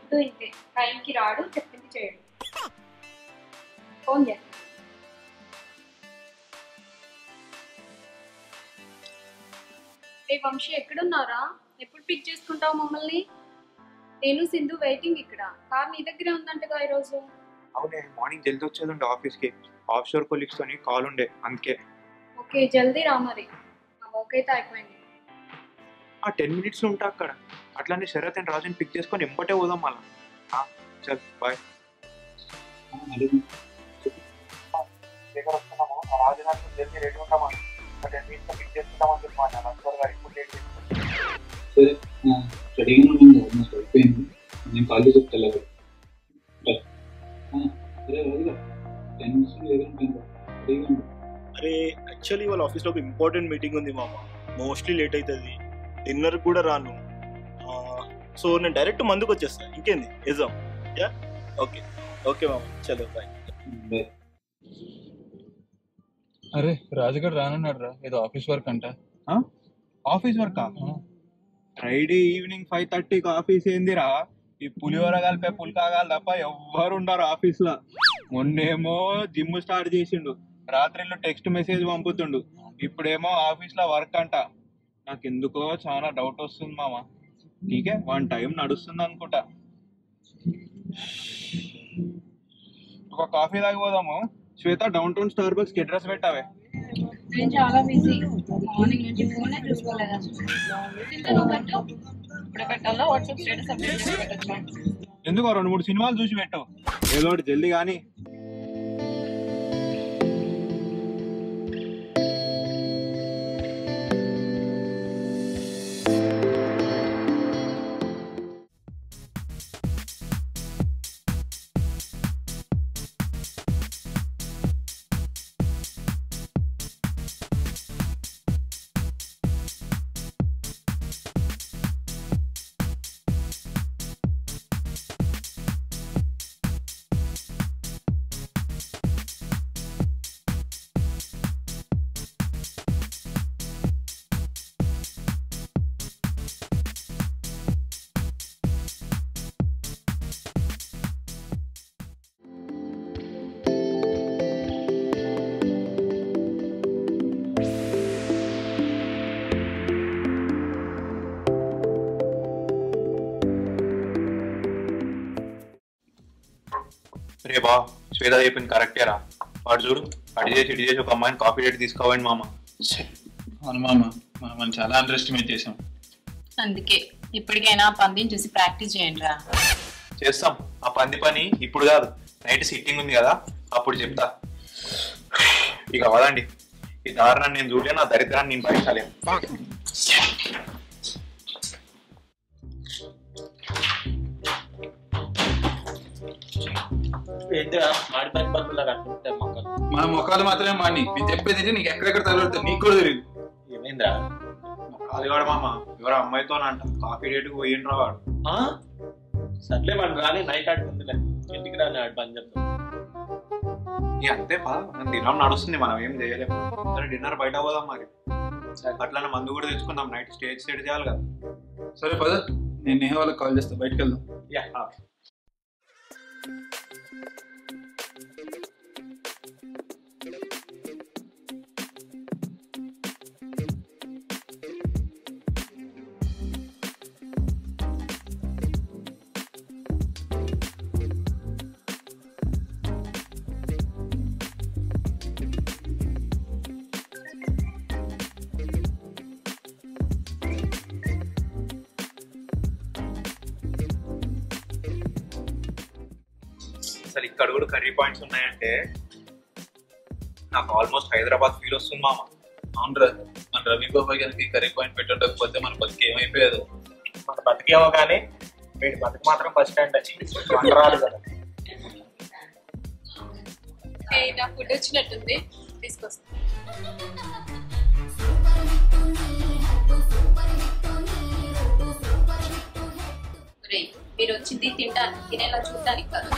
ఎప్పుడు ఇంతే టైంకి రాడు చెప్పింది చేయడు ఫోన్ చేస్తా ఏ వంశీ ఎక్కడున్నారా ఎప్పుడు పిక్ చేసుకుంటావు మమ్మల్ని నేను సింధు వెయిటింగ్ ఇక్కడ కార్ నీ దగ్గరే ఉందంటగా ఈరోజు అవునే మార్నింగ్ జల్దీ వచ్చేది ఉండే ఆఫీస్కి ఆఫ్ షోర్ కొలీగ్స్ తోని కాల్ ఉండే అందుకే ఓకే జల్దీ రా మరి నా వర్క్ అయితే అయిపోయింది ఆ టెన్ మినిట్స్ ఉంటా అక్కడ అట్లానే శరత్ అండ్ రాజుని పిక్ చేసుకొని ఎంబటే పోదాం మళ్ళా ఆ, చల్ బాయ్ దగ్గర వస్తున్నాము ఆ రాజు నాకు జల్దీ రెడీ ఉంటామా టెన్ మినిట్స్ పిక్ చేసుకుంటామని చెప్పాను నంబర్ గారు ఇప్పుడు లేట్ సరే రెడీగా ఉన్నాను ఆల్మోస్ట్ అయిపోయింది నేను కాల్ చేసి చెప్తా లేదు సరే రోజుగా టెన్ మినిట్స్ దగ్గర ఉంటాను రెడీగా ఉండు అరే యాక్చువల్లీ వాళ్ళ ఆఫీస్లో ఒక ఇంపార్టెంట్ మీటింగ్ ఉంది మామ మోస్ట్లీ లేట్ అవుతుంది డిన్నర్ కూడా రాను సో నేను డైరెక్ట్ మందుకు వచ్చేస్తాను ఇంకేంది ఎగ్జామ్ యా ఓకే ఓకే మామ చలో బాయ్ బాయ్ అరే రాజుగారు రానన్నాడు రా ఏదో ఆఫీస్ వర్క్ అంట office work Friday evening five థర్టీకి ఆఫీస్ ఏందిరా ఈ పులిహోర కలిపే పుల్కాగాలు తప్ప ఎవ్వరు ఉండరు ఆఫీస్ లో మొన్నేమో జిమ్ స్టార్ట్ చేసిండు రాత్రిలో టెక్స్ట్ మెసేజ్ పంపుతుండు ఇప్పుడేమో ఆఫీస్ లో వర్క్ అంట నాకు ఎందుకో చాలా డౌట్ వస్తుంది మామ టీకే వన్ టైం నడుస్తుంది అనుకుంటా ఒక కాఫీ తాగిపోదాము Shweta downtown Starbucks కి అడ్రస్ పెట్టావే నేను చాలా బిజీ మార్నింగ్ నుంచి ఫోనే చూసుకోలేదు అసలు ఇంత నువ్వు పెట్టు ఇప్పుడు పెట్టాలా వాట్సాప్ స్టేటస్ అప్డేట్ చేసి పెట్టచ్చా ఎందుకో రెండు మూడు సినిమాలు చూసి పెట్టు ఏదో ఒకటి జల్దీ కానీ రే బా శ్వేత చెప్పింది కరెక్టేరా వాడు చూడు అడి చేసి ఇడి చేసి ఒక అమ్మాయిని కాఫీ డేట్ తీసుకోవండి మామ అవును మామ మనం మనం చాలా అండర్ ఎస్టిమేట్ చేసాం అందుకే ఇప్పటికైనా పందిని చూసి ప్రాక్టీస్ చేయండి రా చేస్తాం ఆ పంది పని ఇప్పుడు కాదు నైట్ సిట్టింగ్ ఉంది కదా అప్పుడు చెప్తా ఇక వదండి ఈ దారుణాన్ని నేను చూడలేను ఆ దరిద్రాన్ని నేను భరించలేను ఏంటిరా మాడి పని పనులు కట్టుకుంటే మొక్కలు మన ముఖాలు మాత్రమే మాని నేను చెప్పేది ఏంటి నీకు ఎక్కడెక్కడ తగలుతుంది నీకు కూడా తెలియదు ఏమైందిరా అది వాడు మామ ఎవరో అమ్మాయితోనంట కాఫీ డేట్కి పోయిండ్రా వాడు ఆ? సర్లే వాడు రాని నైట్ ఆడుకుందిలే ఇంటికి రాని ఆడు పని చెప్తాం ఇక అంతే పా మన దినం నడుస్తుంది మనం ఏం చేయలేము సరే డిన్నర్ బయట పోదాం మరి అట్లానే మందు కూడా తెచ్చుకుందాం నైట్ స్టేజ్ సెట్ చేయాలి కదా సరే పద నేను నేహ వాళ్ళకి కాల్ చేస్తా బయటకు వెళ్దాం యా అసలు ఇక్కడ కూడా కర్రీ పాయింట్స్ ఉన్నాయంటే నాకు ఆల్మోస్ట్ హైదరాబాద్ ఫీల్ వస్తుంది మామ అవును రా మన రవి బాబాయ్ గారికి కర్రీ పాయింట్ పెట్టకపోతే మన బతికి ఏమైపోయేది మన బతికేమో కానీ వీడి బతికి మాత్రం బస్ స్టాండ్ రాదు కదా నా ఫుడ్ వచ్చినట్టుంది తీసుకొస్తా ఒరేయ్, మీరు వచ్చింది తినడానికి తినేలా చూడడానికి కాదు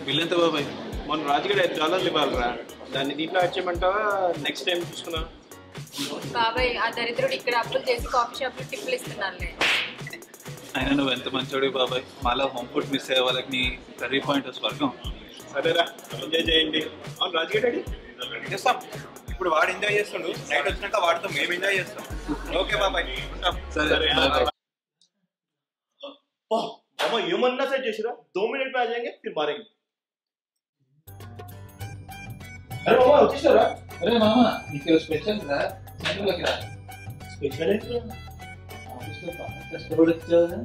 బిల్ ఎంత బాబాయ్ మన రాజుగడ ఐదు డాలర్లు ఇవ్వాలిరా దాన్ని దీంట్లో వచ్చేయమంటావా నెక్స్ట్ టైం చూసుకున్నా బాబాయ్ ఆ దరిద్రుడు ఇక్కడ అప్పులు చేసి కాఫీ షాప్ లో టిప్పులు ఇస్తున్నారులే అయినా నువ్వు ఎంత మంచోడి బాబాయ్ మళ్ళీ హోమ్ ఫుడ్ మిస్ అయ్యే వాళ్ళకి నీ కర్రీ పాయింట్ స్వర్గం సరేరా ఎంజాయ్ చేయండి అవును రాజుగడ చేస్తాం ఇప్పుడు వాడు ఎంజాయ్ చేస్తుండు నైట్ వచ్చినాక వాడితో మేము ఎంజాయ్ చేస్తాం ఓకే బాబాయ్ ఉంటాం సరే బాయ్ मामा ह्यूमन ना सेट చేసిరా 2 मिनट में आ जाएंगे फिर मारेंगे अरे मामा వచ్చేసారా అరే మామ నీకు స్పెషల్ రా సెంటర్లోకి రా స్పెషల్ ఏంటి ఆఫీస్లో బాగా కష్టపడి వచ్చావు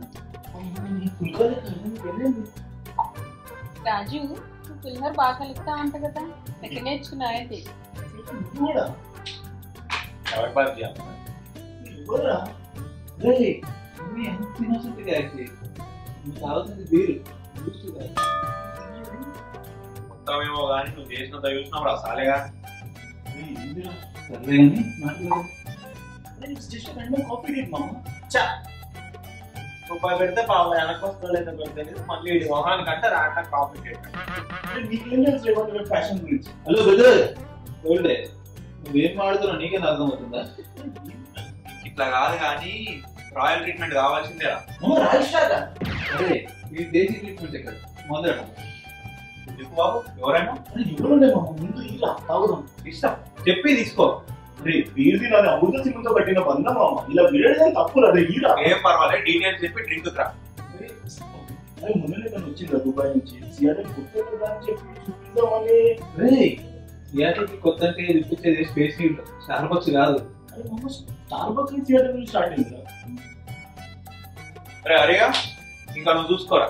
రాజు నువ్వు పులిహోర బాగా కలుపుతా అంట కదా ఎక్కడ నేర్చుకున్నావేంటి కూడా ఎవరి బాధ్య కూడా రే నువ్వు ఎంత ఇన్నోసెంట్ గా యాక్ట్ చేయి నువ్వు కావాల్సింది బీరు బూస్ట్ కాదు. మొత్తమేమో కానీ నువ్వు చేసినంత చూసినావు సాలేగా సర్లే అని మాట్లాడు జస్ట్ రండి కాఫీ డేట్ మామ చా రూపాయి పెడితే పావు వెనక్కి వస్తుందో లేదో కూడా తెలియదు మళ్ళీ వీడి మొహానికి అంటే రాట కాఫీ డేట్ నీకేం తెలుసు ఏమంటారు ఫ్యాషన్ గురించి హలో బ్రదర్ ఓల్డే నువ్వేం మాడుతున్నావు నీకేం అర్థమవుతుందా ఇట్లా కాదు కానీ రాయల్ ట్రీట్మెంట్ కావాల్సిందేరా మామ రాజేష్ అరే ఈ దేశీ ట్రీట్మెంట్ ఎక్కడ మొదట ఎందుకు బాబు ఎవరైనా ఎవరుండే మామ ముందు ఇలా తాగుదాం ఇష్టం చెప్పి తీసుకో రే వీరిది నాది అమృత సింహంతో కట్టిన బంధం మామ ఇలా వీరడే తప్పు అదే ఈరా ఏం పర్వాలేదు డీటెయిల్స్ చెప్పి డ్రింక్ రా అరే మొన్ననే తను వచ్చింది దుబాయ్ నుంచి సియాటల్ కొత్త కదా అని చెప్పి చూపిద్దామని రే సియాటికి కొత్త అంటే ఇప్పించేది స్పేస్ స్టార్ బాక్స్ కాదు అరే మామ స్టార్ బక్స్ సియాటల్ నుంచి స్టార్ట్ అయింది కదా అరే అరేగా ఇంకా నువ్వు చూసుకోరా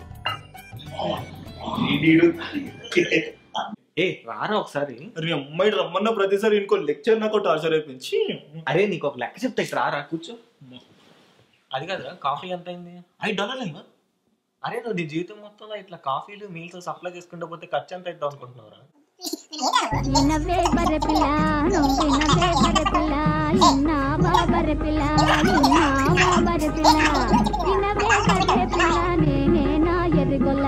ఈ డీడు ఏ రారా ఒకసారి అరే అమ్మాయి రమ్మన్న ప్రతిసారి ఇంకో లెక్చర్ నాకు టార్చర్ అయిపోయింది అరే నీకు ఒక లెక్క చెప్తా ఇక్కడ రారా కూర్చో అది కాదురా కాఫీ ఎంత అయింది ఐదు డాలర్లు అయిందా అరే నువ్వు నీ జీవితం మొత్తంలో ఇట్లా కాఫీలు మీల్స్ సప్లై చేసుకుంటూ పోతే ఖర్చు ఎంత అవుతావు అనుకుంటున్నావురా నిన్నవే బర్రె పిల్ల నిన్నవే బర్రె పిల్ల నిన్నావా బర్రె పిల్ల నిన్నావా బర్రె పిల్ల నిన్నవే బర్రె పిల్ల నేనేనా ఎర్రిగొల్ల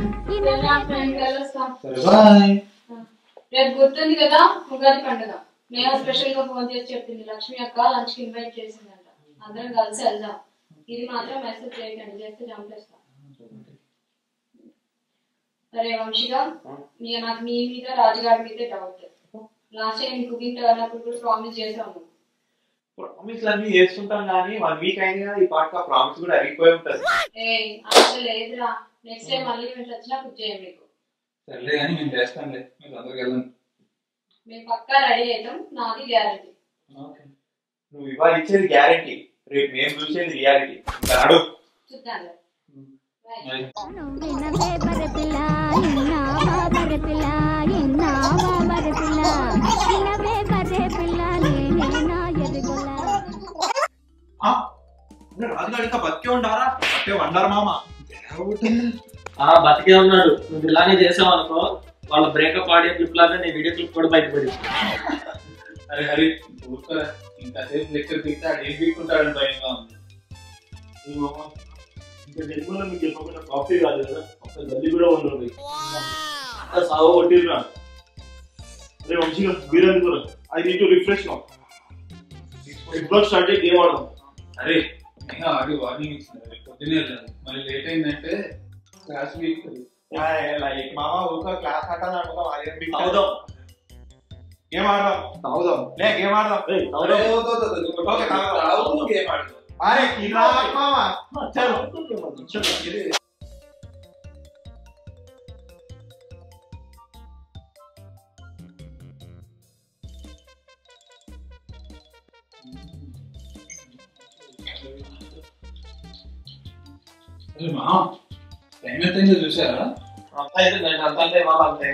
సరే బాయ్ రేపు గుర్తుంది కదా ఉగాది పండుగ నేను స్పెషల్ గా ఫోన్ చేసి చెప్పింది లక్ష్మి అక్క లంచ్ కి ఇన్వైట్ చేసిందంట అందరం కలిసి వెళ్దాం ఇది మాత్రం మెసేజ్ చేయకండి చేస్తే చంపేస్తా సరే వంశిగా నీ నాకు నీ మీద రాజుగారి మీద డౌట్ లాస్ట్ టైం కుకింగ్ అన్నప్పుడు కూడా ప్రామిస్ చేసాము ప్రామిస్ అన్ని చేస్తుంటాం కానీ వన్ వీక్ అయింది కదా ఈ పాట ప్రామిస్ కూడా అరిగిపోయి ఉంటది ఏ అసలు లేదురా నెక్స్ట్ టైం మళ్ళీ మేము వచ్చినా కుక్ చేయం మీకు సర్లే కానీ మేము చేస్తాంలే మీరు అందరికి వెళ్ళండి మేము పక్కా రెడీ అవుతాం నాది గ్యారెంటీ ఓకే నువ్వు ఇవాళ ఇచ్చేది గ్యారంటీ రేపు మేము చూసేది రియాలిటీ ఇంకా నడు చూద్దాంలే Bye. నిన్నవే బర్రె పిల్ల నిన్నావా బర్రె పిల్ల నిన్నావా బర్రె పిల్ల నిన్నవే బర్రె పిల్ల నేనేనా ఎర్రిగొల్ల రాజుగారు ఇంకా బతికే ఉండారా బతికే వండారు మామ ఆ బతికే ఉన్నాడు నువ్వు ఇలానే చేసావు అనుకో వాళ్ళ బ్రేకప్ ఆడియో క్లిప్ లాగా నీ వీడియో క్లిప్ కూడా బయటపడింది అరే హరి ఊరుకోరా ఇంతసేపు లెక్చర్ తింటే ఆడు ఏం పీక్కుంటాడని భయంగా ఉంది ఇంకా జన్మలో మీకు చెప్పకుండా కాఫీ కాదు కదా ఒక్క గల్లి కూడా ఉండదు అంతా సాగు కొట్టిర్రా అరే వంశీగా బీర్ కూడా I need to refresh now ఇప్పుడు స్టార్ట్ అయ్యి గేమ్ ఆడదాం అరే నేను ఆడి వార్నింగ్ ఇచ్చిన పొద్దునే వెళ్ళాను మరి లేట్ అయిందంటే క్లాస్ వీక్ లైక్ మామ ఊరికే క్లాస్ కట్టాలి అనుకో అదేం big deal. తాగుదాం గేమ్ ఆడదాం తాగుదాం లే గేమ్ ఆడదాం ఏయ్, అరే, తాగుదాం వద్దు, వద్దు, వద్దు. ఓకే తాగుదాం. తాగుతూ గేమ్ ఆడుకో అరే కిరా మామ చలో చలో అరే మా టైం ఎంత అయిందో చూసారా అంతా ఇది నేను అంత అంటే వాళ్ళ అంతే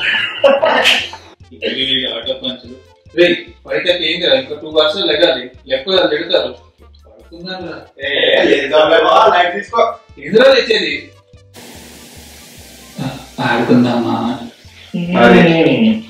ఆటో పంచులు రే బయట ఏం కదా ఇంకా టూ అవర్స్ లెగాలి లేకపోతే వాళ్ళు తిడతారు పడుకున్నారా ఏ లేదు మామ లైట్ తీసుకో ఎదురా తెచ్చేది ఆడుకుందామా అరే